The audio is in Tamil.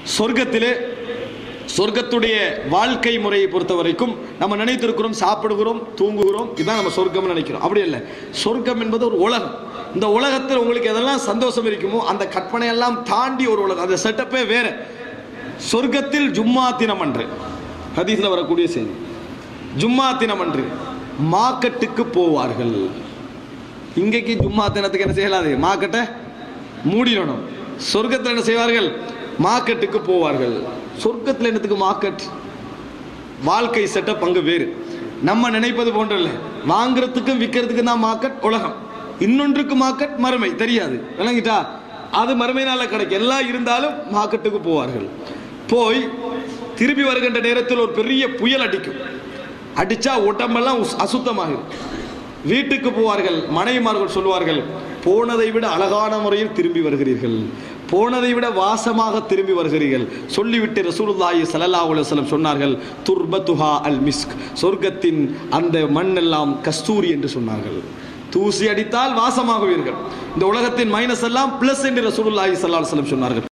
சொர்க்கத்திலே சொர்க்கத்துடைய வாழ்க்கை முறையை பொறுத்த வரைக்கும் நம்ம நினைத்திருக்கிறோம் சாப்பிடுகிறோம் தூங்குகிறோம் இதான் நம்ம சொர்க்கம்னு நினைக்கிறோம் அப்படி இல்லை சொர்க்கம் என்பது ஒரு உலகம் இந்த உலகத்தில் உங்களுக்கு எதெல்லாம் சந்தோஷம் இருக்குமோ அந்த கற்பனையெல்லாம் தாண்டி ஒரு உலகம் அந்த செட்டப்பே வேற சொர்க்கத்தில் ஜும்மா தினம் அன்று ஹதீஸ்ல வரக்கூடிய செய்தி ஜும்மா தினம் அன்று மார்க்கெட்டுக்கு போவார்கள் இன்றைக்கு ஜும்மா தினத்துக்கு என்ன செய்யலாது மார்க்கெட்டை மூடிடணும் சொர்க்கத்தில் என்ன செய்வார்கள் மார்க்கெட்டுக்கு போவார்கள் சொர்க்கத்தில் என்னத்துக்கு மார்க்கெட் வாழ்க்கை செட்டப் அங்கு வேறு நம்ம நினைப்பது போன்றல்ல வாங்குறதுக்கும் விற்கிறதுக்கும் தான் மார்க்கெட் உலகம் இன்னொன்றுக்கு மார்க்கெட் மறுமை தெரியாது விளங்கிட்டா அது மறுமையினால கிடைக்கும் எல்லாம் இருந்தாலும் மார்க்கெட்டுக்கு போவார்கள் போய் திரும்பி வருகின்ற நேரத்தில் ஒரு பெரிய புயல் அடிக்கும் அடிச்சா உடம்பெல்லாம் உஸ்- அசுத்தமாகும் வீட்டுக்கு போவார்கள் மனைவிமார்கள் சொல்லுவார்கள் போனதை விட அழகான முறையில் திரும்பி வருகிறீர்கள் போனதை விட வாசமாக திரும்பி வருகிறீர்கள் சொல்லிவிட்டு ரசூலுல்லாஹி ஸல்லல்லாஹு அலைஹி வஸல்லம் சொன்னார்கள் துர்பத்துஹா அல் மிஸ்க் சொர்க்கத்தின் அந்த மண்ணெல்லாம் கஸ்தூரி என்று சொன்னார்கள் தூசி அடித்தால் வாசமாகுவீர்கள் இந்த உலகத்தின் மைனஸ் எல்லாம் பிளஸ் என்று ரசூலுல்லாஹி ஸல்லல்லாஹு அலைஹி வஸல்லம் சொன்னார்கள்